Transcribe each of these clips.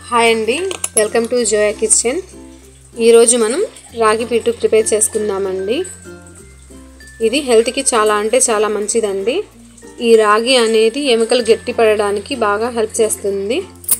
hi అండి welcome to Zoya kitchen ఈరోజు మనం రాగి పిట్టు ప్రిపేర్ చేసుకుందామండి ఇది హెల్త్కి చాలా అంటే చాలా మంచిదండి ఈ రాగి అనేది ఎముకలు గట్టిపడడానికి బాగా హెల్ప్ చేస్తుంది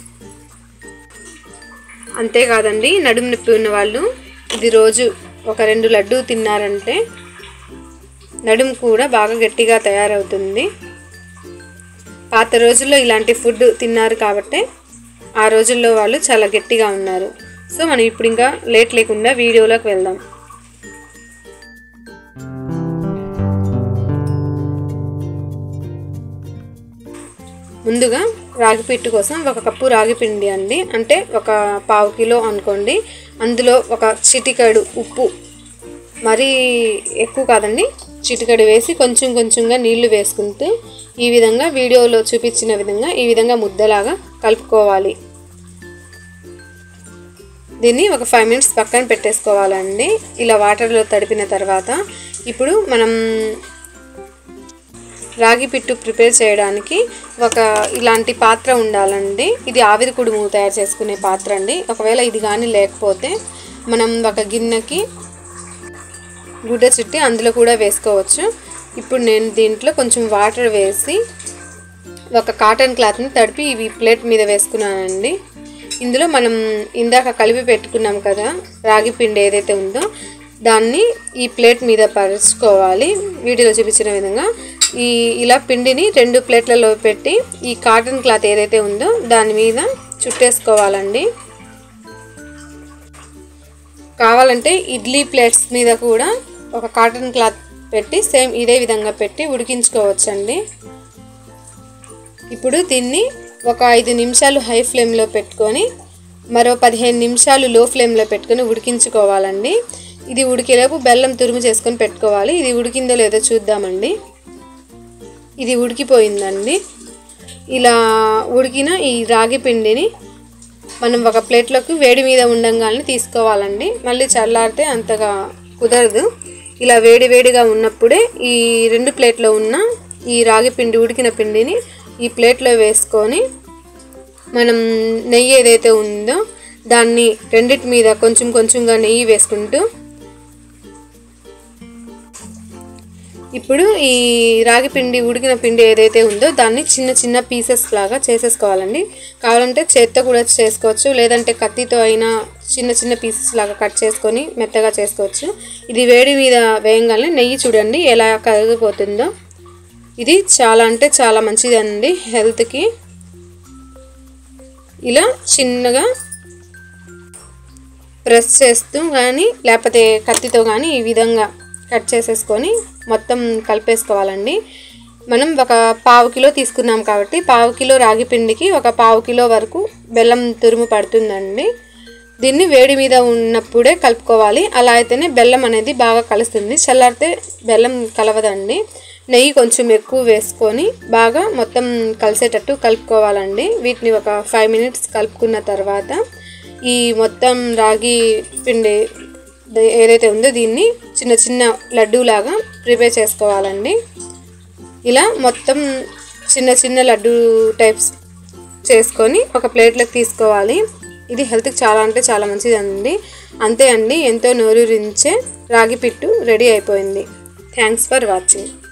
అంతేకాదండి నడుము నొప్పి ఉన్న వాళ్ళు ఇది రోజు ఒక రెండు లడ్డు తిన్నారంటే నడుము కూడా బాగా గట్టిగా తయారవుతుంది పాత రోజుల్లో ఇలాంటి ఫుడ్ తిన్నారు కాబట్టి ఆ రోజుల్లో వాళ్ళు చాలా గట్టిగా ఉన్నారు సో మనం ఇప్పుడు ఇంకా లేట్ లేకుండా వీడియోలోకి వెళ్దాం ముందుగా రాగి పిట్టు కోసం ఒక కప్పు రాగి పిండి అండి అంటే ఒక పావు కిలో అనుకోండి అందులో ఒక చిటికడు ఉప్పు మరీ ఎక్కువ కాదండి చిటికడు వేసి కొంచెం కొంచెంగా నీళ్లు వేసుకుంటూ ఈ విధంగా వీడియోలో చూపించిన విధంగా ఈ విధంగా ముద్దలాగా కలుపుకోవాలి దీన్ని ఒక ఫైవ్ మినిట్స్ పక్కన పెట్టేసుకోవాలండి ఇలా వాటర్లో తడిపిన తర్వాత ఇప్పుడు మనం రాగి పిట్టు ప్రిపేర్ చేయడానికి ఒక ఇలాంటి పాత్ర ఉండాలండి ఇది ఆవిరి కుడుము తయారు చేసుకునే పాత్ర అండి ఒకవేళ ఇది కానీ లేకపోతే మనం ఒక గిన్నెకి గుడ్డ చుట్టి అందులో కూడా వేసుకోవచ్చు ఇప్పుడు నేను దీంట్లో కొంచెం వాటర్ వేసి ఒక కాటన్ క్లాత్ని తడిపి ఇవి ప్లేట్ మీద వేసుకున్నానండి ఇందులో మనం ఇందాక కలిపి పెట్టుకున్నాం కదా రాగి పిండి ఏదైతే ఉందో దాన్ని ఈ ప్లేట్ మీద పరుచుకోవాలి వీడియోలో చూపించిన విధంగా ఈ ఇలా పిండిని రెండు ప్లేట్లలో పెట్టి ఈ కాటన్ క్లాత్ ఏదైతే ఉందో దాని మీద చుట్టేసుకోవాలండి కావాలంటే ఇడ్లీ ప్లేట్స్ మీద కూడా ఒక కాటన్ క్లాత్ పెట్టి సేమ్ ఇదే విధంగా పెట్టి ఉడికించుకోవచ్చండి ఇప్పుడు దీన్ని ఒక ఐదు నిమిషాలు హై ఫ్లేమ్లో పెట్టుకొని మరో పదిహేను నిమిషాలు లో ఫ్లేమ్లో పెట్టుకొని ఉడికించుకోవాలండి ఇది ఉడికేలోపు బెల్లం తురుము చేసుకొని పెట్టుకోవాలి ఇది ఉడికిందో లేదో చూద్దామండి ఇది ఉడికిపోయిందండి ఇలా ఉడికిన ఈ రాగి పిండిని మనం ఒక ప్లేట్లోకి వేడి మీద ఉండంగానే తీసుకోవాలండి మళ్ళీ చల్లారితే అంతగా కుదరదు ఇలా వేడి వేడిగా ఉన్నప్పుడే ఈ రెండు ప్లేట్లో ఉన్న ఈ రాగి పిండి ఉడికిన పిండిని ఈ ప్లేట్లో వేసుకొని మనం నెయ్యి ఏదైతే ఉందో దాన్ని రెండిటి మీద కొంచెం కొంచెంగా నెయ్యి వేసుకుంటూ ఇప్పుడు ఈ రాగి పిండి ఉడికిన పిండి ఏదైతే ఉందో దాన్ని చిన్న చిన్న పీసెస్ లాగా చేసేసుకోవాలండి కావాలంటే చేత్తో కూడా చేసుకోవచ్చు లేదంటే కత్తితో అయినా చిన్న చిన్న పీసెస్ లాగా కట్ చేసుకొని మెత్తగా చేసుకోవచ్చు ఇది వేడి మీద వేయంగానే నెయ్యి చూడండి ఎలా కరిగిపోతుందో ఇది చాలా అంటే చాలా మంచిదండి హెల్త్కి ఇలా చిన్నగా ప్రెస్ చేస్తూ కానీ లేకపోతే కత్తితో కానీ ఈ విధంగా కట్ చేసేసుకొని మొత్తం కలిపేసుకోవాలండి మనం ఒక పావు కిలో తీసుకున్నాం కాబట్టి పావు కిలో రాగి పిండికి ఒక పావు కిలో వరకు బెల్లం తురుము పడుతుందండి దీన్ని వేడి మీద ఉన్నప్పుడే కలుపుకోవాలి అలా అయితేనే బెల్లం అనేది బాగా కలుస్తుంది చల్లారితే బెల్లం కలవదండి నెయ్యి కొంచెం ఎక్కువ వేసుకొని బాగా మొత్తం కలిసేటట్టు కలుపుకోవాలండి వీటిని ఒక ఫైవ్ మినిట్స్ కలుపుకున్న తర్వాత ఈ మొత్తం రాగి పిండి ఏదైతే ఉందో దీన్ని చిన్న చిన్న లడ్డూలాగా ప్రిపేర్ చేసుకోవాలండి ఇలా మొత్తం చిన్న చిన్న లడ్డు టైప్స్ చేసుకొని ఒక ప్లేట్లోకి తీసుకోవాలి ఇది హెల్త్కి చాలా అంటే చాలా మంచిదండి అంతే అండి ఎంతో నోరూరించే రాగి పిట్టు రెడీ అయిపోయింది థ్యాంక్స్ ఫర్ వాచింగ్